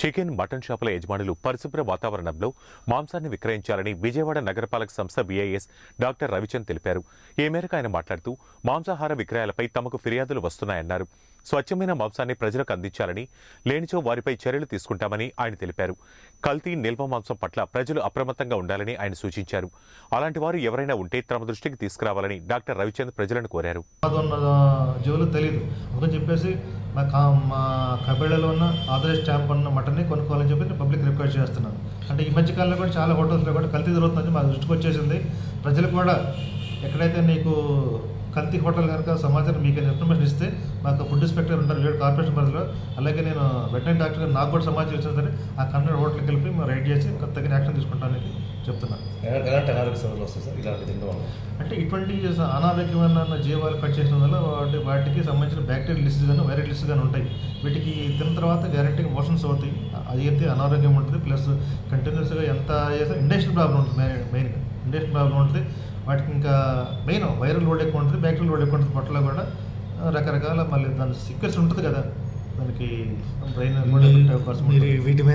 chicken mutton షాపుల యజమానులు పరిశుభ్ర వాతావరణంలో మాంసాన్ని విక్రయించాలని విజయవాడ నగరపాలక సంస్థ విఐఎస్ డాక్టర్ రవిచంద్ తెలిపారు ఈ మేరకు ఆయన మాట్లాడుతూ మాంసాహార విక్రయాలపై తమకు ఫిర్యాదులు వస్తున్నాయన్నారు స్వచ్ఛమైన మాంసాన్ని ప్రజలకు అందించాలని లేనిచో వారిపై చర్యలు తీసుకుంటామని ఆయన తెలిపారు కల్తీ నిల్వ మాంసం పట్ల ప్రజలు అప్రమత్తంగా ఉండాలని ఆయన సూచించారు అలాంటి వారు ఎవరైనా ఉంటే తమ దృష్టికి తీసుకురావాలని డాక్టర్ రవిచంద్ ప్రజలను కోరారు ఉన్న జీవులు తెలియదు అందుకని చెప్పేసి మా కా మా కబేళలో ఉన్న ఆధార్ స్టాంప్ ఉన్న మటన్ని కొనుక్కోవాలని చెప్పి నేను పబ్లిక్ రిక్వెస్ట్ చేస్తున్నాను అంటే ఈ మధ్య కాలంలో కూడా చాలా హోటల్స్లో కూడా కల్తీ జరుగుతుంది మా దృష్టికి వచ్చేసింది ప్రజలు కూడా ఎక్కడైతే నీకు కల్తీ హోటల్ కనుక సమాచారం మీకు ఇన్ఫర్మేషన్ ఇస్తే మాకు ఫుడ్ ఇన్స్పెక్టర్ ఉంటారు వీడు కార్పొరేషన్ పరిధిలో అలాగే నేను వెటనరీ డాక్టర్ గారు నాకు కూడా సమాచారం ఇచ్చినా సరే ఆ కన్నడ హోటల్కి వెళ్ళి మేము రైడ్ చేసి తగిన యాక్షన్ తీసుకుంటానని చెప్తున్నాను ఎలాంటి ఎలాంటి అనారోగ్య సమస్యలు వస్తాయి సార్ ఇలాంటి తినడం వల్ల అంటే ఇటువంటి అనారోగ్యమైన జీవాలు కట్ చేసిన వల్ల వాటి వాటికి సంబంధించిన బ్యాక్టీరియల్ లిస్ట్ కానీ వైరల్ లిస్ట్ కానీ ఉంటాయి వీటికి తిన్న తర్వాత గ్యారంటీగా మోషన్స్ అవుతాయి అది అయితే అనారోగ్యం ఉంటుంది ప్లస్ కంటిన్యూస్గా ఎంత చేస్తే ఇండస్ట్రియల్ ప్రాబ్లం ఉంటుంది మెయిన్ మెయిన్గా ఇండస్ట్రియల్ ప్రాబ్లం ఉంటుంది వాటికి ఇంకా మెయిన్ వైరల్ లోడ్ ఎక్కువ ఉంటుంది బ్యాక్టీరియల్ లోడ్ ఎక్కువ ఉంటుంది పొట్టలో కూడా ఆ, రకరకాల మళ్ళీ దాని సిక్వెన్స్ ఉంటుంది కదా దానికి బ్రెయిన్ కూడా పెట్టే అవకాశం మీరు ఉంటుంది వీటి మీద